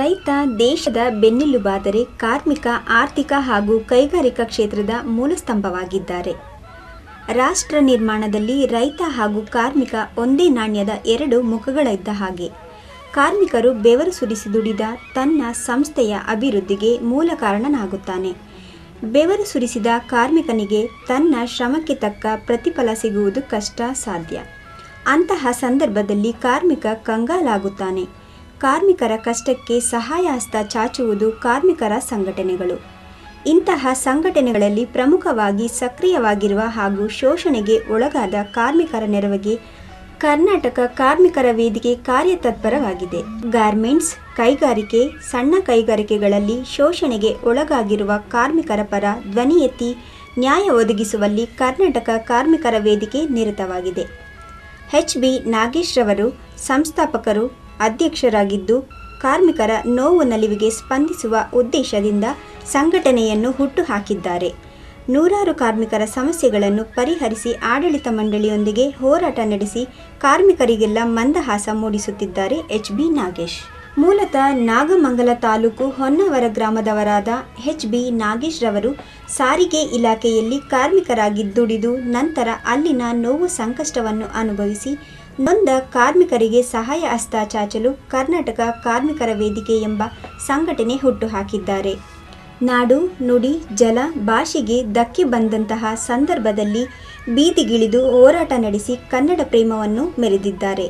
ರೈತ ದೇಶದ ಬೆನ್ನೆಲುಬಾದರೆ ಕಾರ್ಮಿಕ ಆರ್ಥಿಕ ಹಾಗೂ ಕೈಗಾರಿಕಾ ಕ್ಷೇತ್ರದ ಮೂಲಸ್ತಂಭವಾಗಿದ್ದಾರೆ ರಾಷ್ಟ್ರ ನಿರ್ಮಾಣದಲ್ಲಿ ರೈತ ಹಾಗೂ ಕಾರ್ಮಿಕ ಒಂದೇ ನಾಣ್ಯದ ಎರಡು ಮುಖಗಳಿದ್ದ ಹಾಗೆ ಕಾರ್ಮಿಕರು ಬೆವರು ಸುರಿಸಿ ದುಡಿದ ತನ್ನ ಸಂಸ್ಥೆಯ ಅಭಿವೃದ್ಧಿಗೆ ಮೂಲ ಕಾರಣನಾಗುತ್ತಾನೆ ಬೆವರು ಸುರಿಸಿದ ಕಾರ್ಮಿಕನಿಗೆ ತನ್ನ ಶ್ರಮಕ್ಕೆ ತಕ್ಕ ಪ್ರತಿಫಲ ಸಿಗುವುದು ಕಷ್ಟ ಸಾಧ್ಯ ಅಂತಹ ಸಂದರ್ಭದಲ್ಲಿ ಕಾರ್ಮಿಕ ಕಂಗಾಲಾಗುತ್ತಾನೆ ಕಾರ್ಮಿಕರ ಕಷ್ಟಕ್ಕೆ ಸಹಾಯ ಹಸ್ತ ಚಾಚುವುದು ಕಾರ್ಮಿಕರ ಸಂಘಟನೆಗಳು ಇಂತಹ ಸಂಘಟನೆಗಳಲ್ಲಿ ಪ್ರಮುಖವಾಗಿ ಸಕ್ರಿಯವಾಗಿರುವ ಹಾಗೂ ಶೋಷಣೆಗೆ ಒಳಗಾದ ಕಾರ್ಮಿಕರ ನೆರವಿಗೆ ಕರ್ನಾಟಕ ಕಾರ್ಮಿಕರ ವೇದಿಕೆ ಕಾರ್ಯತತ್ಪರವಾಗಿದೆ ಗಾರ್ಮೆಂಟ್ಸ್ ಕೈಗಾರಿಕೆ ಸಣ್ಣ ಕೈಗಾರಿಕೆಗಳಲ್ಲಿ ಶೋಷಣೆಗೆ ಒಳಗಾಗಿರುವ ಕಾರ್ಮಿಕರ ಪರ ಧ್ವನಿ ಎತ್ತಿ ನ್ಯಾಯ ಒದಗಿಸುವಲ್ಲಿ ಕರ್ನಾಟಕ ಕಾರ್ಮಿಕರ ವೇದಿಕೆ ನಿರತವಾಗಿದೆ ಎಚ್ ಬಿ ನಾಗೇಶ್ ರವರು ಸಂಸ್ಥಾಪಕರು ಅಧ್ಯಕ್ಷರಾಗಿದ್ದು ಕಾರ್ಮಿಕರ ನೋವು ನಲಿವಿಗೆ ಸ್ಪಂದಿಸುವ ಉದ್ದೇಶದಿಂದ ಸಂಘಟನೆಯನ್ನು ಹುಟ್ಟುಹಾಕಿದ್ದಾರೆ ನೂರಾರು ಕಾರ್ಮಿಕರ ಸಮಸ್ಯೆಗಳನ್ನು ಪರಿಹರಿಸಿ ಆಡಳಿತ ಮಂಡಳಿಯೊಂದಿಗೆ ಹೋರಾಟ ನಡೆಸಿ ಕಾರ್ಮಿಕರಿಗೆಲ್ಲ ಮಂದಹಾಸ ಮೂಡಿಸುತ್ತಿದ್ದಾರೆ ಎಚ್ ಬಿ ನಾಗೇಶ್ ಮೂಲತಃ ನಾಗಮಂಗಲ ತಾಲೂಕು ಹೊನ್ನವರ ಗ್ರಾಮದವರಾದ ಎಚ್ ಬಿ ನಾಗೇಶ್ ರವರು ಸಾರಿಗೆ ಇಲಾಖೆಯಲ್ಲಿ ಕಾರ್ಮಿಕರಾಗಿ ದುಡಿದು ನಂತರ ಅಲ್ಲಿನ ನೋವು ಸಂಕಷ್ಟವನ್ನು ಅನುಭವಿಸಿ ನೊಂದ ಕಾರ್ಮಿಕರಿಗೆ ಸಹಾಯ ಹಸ್ತ ಚಾಚಲು ಕರ್ನಾಟಕ ಕಾರ್ಮಿಕರ ವೇದಿಕೆ ಎಂಬ ಸಂಘಟನೆ ಹುಟ್ಟುಹಾಕಿದ್ದಾರೆ ನಾಡು ನುಡಿ ಜಲ ಭಾಷೆಗೆ ಧಕ್ಕೆ ಬಂದಂತಹ ಸಂದರ್ಭದಲ್ಲಿ ಬೀದಿಗಿಳಿದು ಹೋರಾಟ ನಡೆಸಿ ಕನ್ನಡ ಪ್ರೇಮವನ್ನು ಮೆರೆದಿದ್ದಾರೆ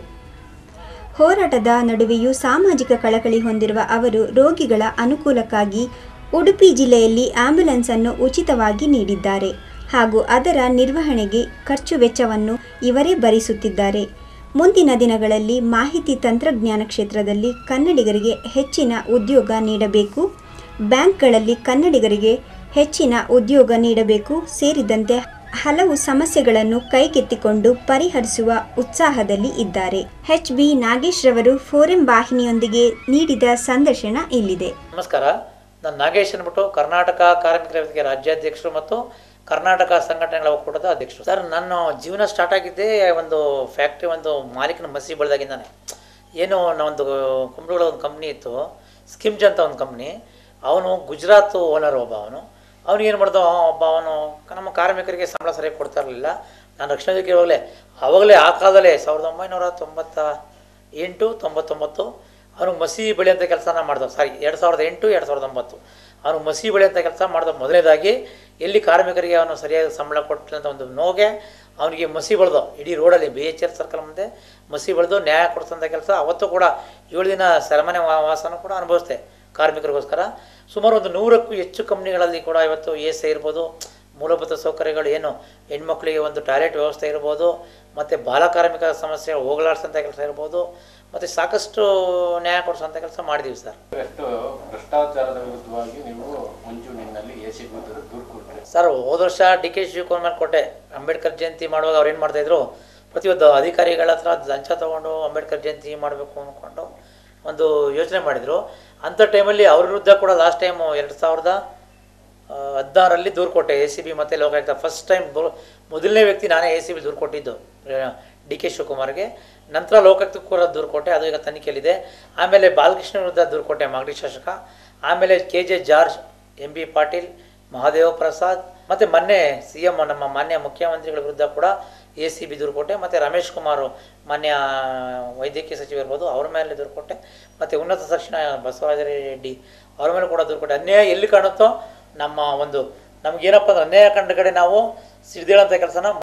ಹೋರಾಟದ ನಡುವೆಯೂ ಸಾಮಾಜಿಕ ಕಳಕಳಿ ಹೊಂದಿರುವ ಅವರು ರೋಗಿಗಳ ಅನುಕೂಲಕ್ಕಾಗಿ ಉಡುಪಿ ಜಿಲ್ಲೆಯಲ್ಲಿ ಆಂಬ್ಯುಲೆನ್ಸ್ ಅನ್ನು ಉಚಿತವಾಗಿ ನೀಡಿದ್ದಾರೆ ಹಾಗೂ ಅದರ ನಿರ್ವಹಣೆಗೆ ಖರ್ಚು ವೆಚ್ಚವನ್ನು ಇವರೇ ಭರಿಸುತ್ತಿದ್ದಾರೆ ಮುಂದಿನ ದಿನಗಳಲ್ಲಿ ಮಾಹಿತಿ ತಂತ್ರಜ್ಞಾನ ಕ್ಷೇತ್ರದಲ್ಲಿ ಕನ್ನಡಿಗರಿಗೆ ಹೆಚ್ಚಿನ ಉದ್ಯೋಗ ನೀಡಬೇಕು ಬ್ಯಾಂಕ್ಗಳಲ್ಲಿ ಕನ್ನಡಿಗರಿಗೆ ಹೆಚ್ಚಿನ ಉದ್ಯೋಗ ನೀಡಬೇಕು ಸೇರಿದಂತೆ ಹಲವು ಸಮಸ್ಯೆಗಳನ್ನು ಕೈಗೆತ್ತಿಕೊಂಡು ಪರಿಹರಿಸುವ ಉತ್ಸಾಹದಲ್ಲಿ ಇದ್ದಾರೆ ಎಚ್ ಬಿ ನಾಗೇಶ್ ರವರು ಫೋರಂ ವಾಹಿನಿಯೊಂದಿಗೆ ನೀಡಿದ ಸಂದರ್ಶನ ಇಲ್ಲಿದೆ ನಮಸ್ಕಾರ ನಾನು ನಾಗೇಶ್ ಅಂದ್ಬಿಟ್ಟು ಕರ್ನಾಟಕ ಕಾರ್ಮಿಕರ ವೇದಿಕೆ ರಾಜ್ಯಾಧ್ಯಕ್ಷರು ಮತ್ತು ಕರ್ನಾಟಕ ಸಂಘಟನೆಗಳ ಒಕ್ಕೂಟದ ಅಧ್ಯಕ್ಷರು ಸರ್ ನನ್ನ ಜೀವನ ಸ್ಟಾರ್ಟ್ ಆಗಿದ್ದೇ ಒಂದು ಫ್ಯಾಕ್ಟ್ರಿ ಒಂದು ಮಾಲೀಕನ ಮಸಿ ಬೆಳೆದಾಗಿಂದಾನೆ ಏನು ನಾವೊಂದು ಕುಂಬಳಗಳ ಒಂದು ಕಂಪ್ನಿ ಇತ್ತು ಸ್ಕಿಮ್ಜ್ ಅಂತ ಒಂದು ಕಂಪ್ನಿ ಅವನು ಗುಜರಾತ್ ಓನರ್ ಒಬ್ಬ ಅವನು ಅವನು ಏನು ಮಾಡ್ದ ಒಬ್ಬ ಅವನು ನಮ್ಮ ಕಾರ್ಮಿಕರಿಗೆ ಸಂಬಳ ಸರಿಯಾಗಿ ಕೊಡ್ತಾ ಇರಲಿಲ್ಲ ನಾನು ರಕ್ಷಣಾ ವೇದಿಕೆ ಇವಾಗಲೇ ಆವಾಗಲೇ ಆ ಕಾಲದಲ್ಲೇ ಸಾವಿರದ ಒಂಬೈನೂರ ತೊಂಬತ್ತ ಎಂಟು ತೊಂಬತ್ತೊಂಬತ್ತು ಅವನಿಗೆ ಮಸಿ ಬೆಳೆಯಂಥ ಕೆಲಸನ ಮಾಡ್ದ ಸಾರಿ ಎರಡು ಸಾವಿರದ ಎಂಟು ಎರಡು ಸಾವಿರದ ಒಂಬತ್ತು ಅವನು ಮಸಿ ಬೆಳೆಯಂಥ ಕೆಲಸ ಮಾಡ್ದ ಮೊದಲನೇದಾಗಿ ಎಲ್ಲಿ ಕಾರ್ಮಿಕರಿಗೆ ಅವನು ಸರಿಯಾದ ಸಂಬಳ ಕೊಟ್ಟಿಲ್ಲ ಅಂತ ಒಂದು ನೋಗೆ ಅವನಿಗೆ ಮಸಿ ಬೆಳೆದು ಇಡೀ ರೋಡಲ್ಲಿ ಬಿ ಎಚ್ ಎಲ್ ಸರ್ಕಲ್ ಮುಂದೆ ಮಸಿ ಬೆಳೆದು ನ್ಯಾಯ ಕೊಡಿಸೋಂಥ ಕೆಲಸ ಅವತ್ತು ಕೂಡ ಏಳು ದಿನ ಸೆರೆಮನೆ ವಾ- ವಾಸನ ಕೂಡ ಅನುಭವಿಸ್ದೆ ಕಾರ್ಮಿಕರಿಗೋಸ್ಕರ ಸುಮಾರು ಒಂದು ನೂರಕ್ಕೂ ಹೆಚ್ಚು ಕಂಪ್ನಿಗಳಲ್ಲಿ ಕೂಡ ಇವತ್ತು ಎ ಸಿ ಇರ್ಬೋದು ಮೂಲಭೂತ ಸೌಕರ್ಯಗಳು ಏನು ಹೆಣ್ಮಕ್ಳಿಗೆ ಒಂದು ಟಾಯ್ಲೆಟ್ ವ್ಯವಸ್ಥೆ ಇರ್ಬೋದು ಮತ್ತು ಬಾಲಕಾರ್ಮಿಕ ಸಮಸ್ಯೆ ಹೋಗಲಾಡಿಸೋಂಥ ಕೆಲಸ ಇರ್ಬೋದು ಮತ್ತು ಸಾಕಷ್ಟು ನ್ಯಾಯ ಕೊಡಿಸೋಂಥ ಕೆಲಸ ಮಾಡಿದ್ದೀವಿ ಸರ್ ಎಷ್ಟು ಭ್ರಷ್ಟಾಚಾರದ ವಿರುದ್ಧವಾಗಿ ನೀವು ಮುಂಚೂಣಿನಲ್ಲಿ ಎ ಸಿ ವಿರುದ್ಧ ದೂರು ಕೊಟ್ರಿ ಸರ್ ಹೋದ ವರ್ಷ ಡಿ ಕೆ ಶಿವಕುಮಾರ್ ಕೊಟ್ಟೆ ಅಂಬೇಡ್ಕರ್ ಜಯಂತಿ ಮಾಡುವಾಗ ಅವ್ರು ಏನು ಮಾಡ್ತಾಯಿದ್ರು ಪ್ರತಿಯೊಂದು ಅಧಿಕಾರಿಗಳ ಹತ್ರ ಲಂಚ ತೊಗೊಂಡು ಅಂಬೇಡ್ಕರ್ ಜಯಂತಿ ಮಾಡಬೇಕು ಅಂದ್ಕೊಂಡು ಒಂದು ಯೋಚನೆ ಮಾಡಿದರು ಅಂಥ ಟೈಮಲ್ಲಿ ಅವ್ರ ವಿರುದ್ಧ ಕೂಡ ಲಾಸ್ಟ್ ಟೈಮು ಎರಡು ಸಾವಿರದ ಆ, ಹದಿನಾರರಲ್ಲಿ ದೂರು ಕೊಟ್ಟೆ ಎ ಸಿ ಬಿ ಮತ್ತು ಲೋಕಾಯುಕ್ತ ಫಸ್ಟ್ ಟೈಮ್ ಮೊದಲನೇ ವ್ಯಕ್ತಿ ನಾನೇ ಎ ಸಿ ಬಿ ದೂರು ಕೊಟ್ಟಿದ್ದು ಡಿ ಕೆ ಶಿವಕುಮಾರ್ಗೆ ನಂತರ ಲೋಕಾಯುಕ್ತಕ್ಕೂ ಕೂಡ ದೂರು ಕೊಟ್ಟೆ ಅದು ಈಗ ತನಿಖೆಯಲ್ಲಿದೆ ಆಮೇಲೆ ಬಾಲಕೃಷ್ಣ ವಿರುದ್ಧ ದೂರು ಕೊಟ್ಟೆ ಮಾಗಡಿ ಶಾಸಕ ಆಮೇಲೆ K J George M B Patil Mahadeva Prasad ಮತ್ತು ಮೊನ್ನೆ ಸಿ ಎಂ ನಮ್ಮ ಮಾನ್ಯ ಮುಖ್ಯಮಂತ್ರಿಗಳ ವಿರುದ್ಧ ಕೂಡ ಎ ಸಿ ಬಿ ದೂರು ಕೊಟ್ಟೆ ಮತ್ತು ರಮೇಶ್ ಕುಮಾರ್ ಮಾನ್ಯ ವೈದ್ಯಕೀಯ ಸಚಿವ ಇರ್ಬೋದು ಅವ್ರ ಮೇಲೆ ದೂರು ಕೊಟ್ಟೆ ಮತ್ತು ಉನ್ನತ ಶಿಕ್ಷಣ ಬಸವರಾಜ ರೆಡ್ಡಿ ಅವ್ರ ಮೇಲೆ ಕೂಡ ದೂರು ಕೊಟ್ಟೆ ಅನ್ಯಾಯ ಎಲ್ಲಿ ಕಾಣುತ್ತೋ ನಮ್ಮ ಒಂದು ನಮಗೇನಪ್ಪ ಅಂದ್ರೆ ಅನ್ಯಾಯ ಕಂಡ ಕಡೆ ನಾವು ಸಿಡ್ದೇಳಂಥ ಕೆಲಸನ